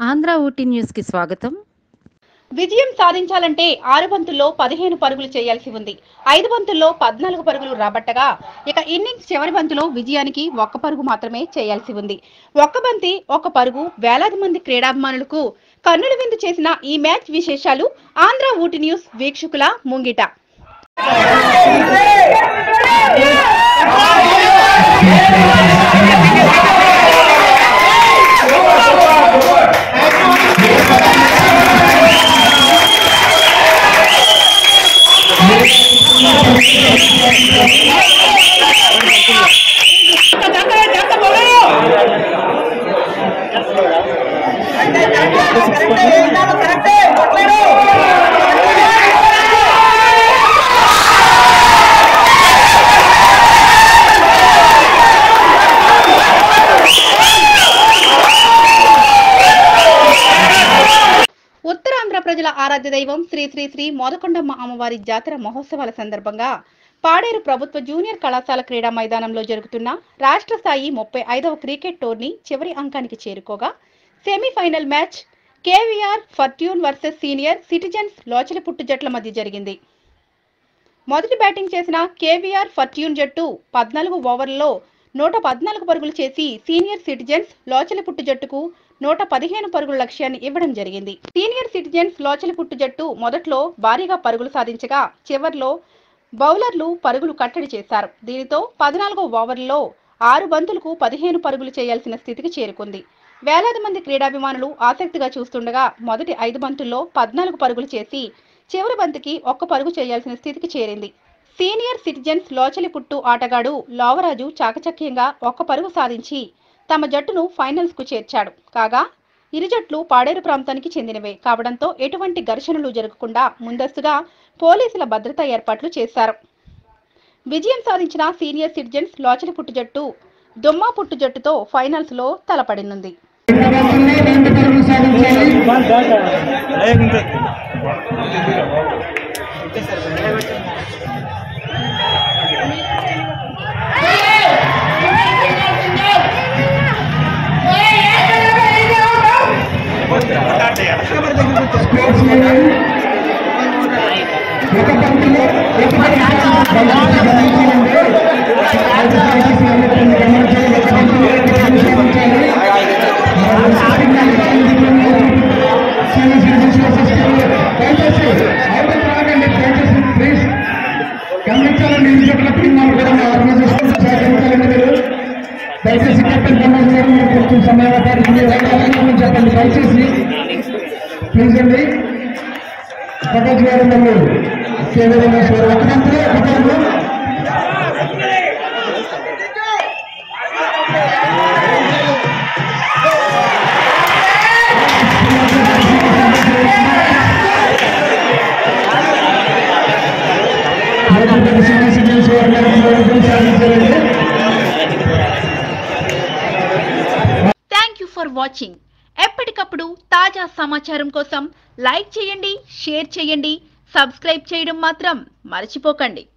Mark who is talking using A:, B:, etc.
A: ఆంధ్ర ఊటీ న్యూస్కి స్వాగతం
B: విజయం సాధించాలంటే ఆరు బంతుల్లో పదిహేను పరుగులు చేయాల్సి ఉంది ఐదు బంతుల్లో పద్నాలుగు పరుగులు రాబట్టగా ఇక ఇన్నింగ్స్ చివరి బంతులో విజయానికి ఒక్క పరుగు మాత్రమే చేయాల్సి ఉంది ఒక్క బంతి ఒక పరుగు వేలాది మంది క్రీడాభిమానులకు కన్నుల విందు చేసిన ఈ మ్యాచ్ విశేషాలు ఆంధ్ర ఊటి న్యూస్ వీక్షకుల ముంగిట ఉత్తరాంధ్ర ప్రజల ఆరాధ్య దైవం శ్రీ శ్రీ శ్రీ మోదకొండమ్మ అమ్మవారి జాతర మహోత్సవాల సందర్భంగా పాడేరు ప్రభుత్వ జూనియర్ కళాశాల క్రీడా మైదానంలో జరుగుతున్న రాష్ట్ర స్థాయి ముప్పై ఐదవ క్రికెట్ టోర్నీ చివరి అంకానికి చేరుకోగా semifinal match KVR fortune versus senior citizens లోచలపుట్టు జట్ల మధ్య జరిగింది మొదటి బ్యాటింగ్ చేసిన కేవీఆర్ ఫర్ట్యూన్ జట్టు పద్నాలుగు ఓవర్లలో నూట పద్నాలుగు పరుగులు చేసి సీనియర్ సిటిజన్స్ లోచలపుట్టు జట్టుకు నూట పదిహేను పరుగుల లక్ష్యాన్ని ఇవ్వడం జరిగింది సీనియర్ సిటిజన్స్ లోచలపుట్టు జట్టు మొదట్లో భారీగా పరుగులు సాధించగా చివర్లో బౌలర్లు పరుగులు కట్టడి చేశారు దీనితో పద్నాలుగో ఓవర్లలో ఆరు బంతులకు పదిహేను పరుగులు చేయాల్సిన స్థితికి చేరుకుంది వేలాది మంది క్రీడాభిమానులు ఆసక్తిగా చూస్తుండగా మొదటి ఐదు బంతుల్లో పద్నాలుగు పరుగులు చేసి చివరి బంతికి ఒక్క పరుగు చేయాల్సిన స్థితికి చేరింది సీనియర్ సిటిజన్స్ లోచలిపుట్టు ఆటగాడు లోవరాజు చాకచక్యంగా ఒక్క పరుగు సాధించి తమ జట్టును ఫైనల్స్ కు చేర్చాడు కాగా ఇరు జట్లు పాడేరు ప్రాంతానికి చెందినవే కావడంతో ఎటువంటి ఘర్షణలు జరగకుండా ముందస్తుగా పోలీసుల భద్రతా ఏర్పాట్లు చేశారు విజయం సాధించిన సీనియర్ సిటిజన్స్ లోచలిపుట్టు జట్టు దొమ్మాపుట్టు జట్టుతో ఫైనల్స్ లో తలపడినుంది
C: రెండు పరుగులు సాధించాలి స్పోర్ట్స్ మెన్ ఒక పంక్తిలో ఒక పంక్తి గమనించాలంటే దయచేసి అందరినీ గమనించాలి. ఒక పంక్తిలో ఒక పరుగు సాధించాలి. గమనించాలండి ఇంకొకటి మనం కూడా ఆర్గనైజేషన్ సహకరించాలండి మీరు దయచేసి కెప్టెన్ కమల్ గారు మీరు కొంచెం సమయం పడుతుంది చెప్పండి దయచేసి ప్లీజ్ అండి ప్రకాష్ గారు మీరు కేవలం ఒక మంత్రి ఒక పరుగు
B: థ్యాంక్ యూ ఫర్ వాచింగ్ ఎప్పటికప్పుడు తాజా సమాచారం కోసం లైక్ చేయండి షేర్ చేయండి సబ్స్క్రైబ్ చేయడం మాత్రం మర్చిపోకండి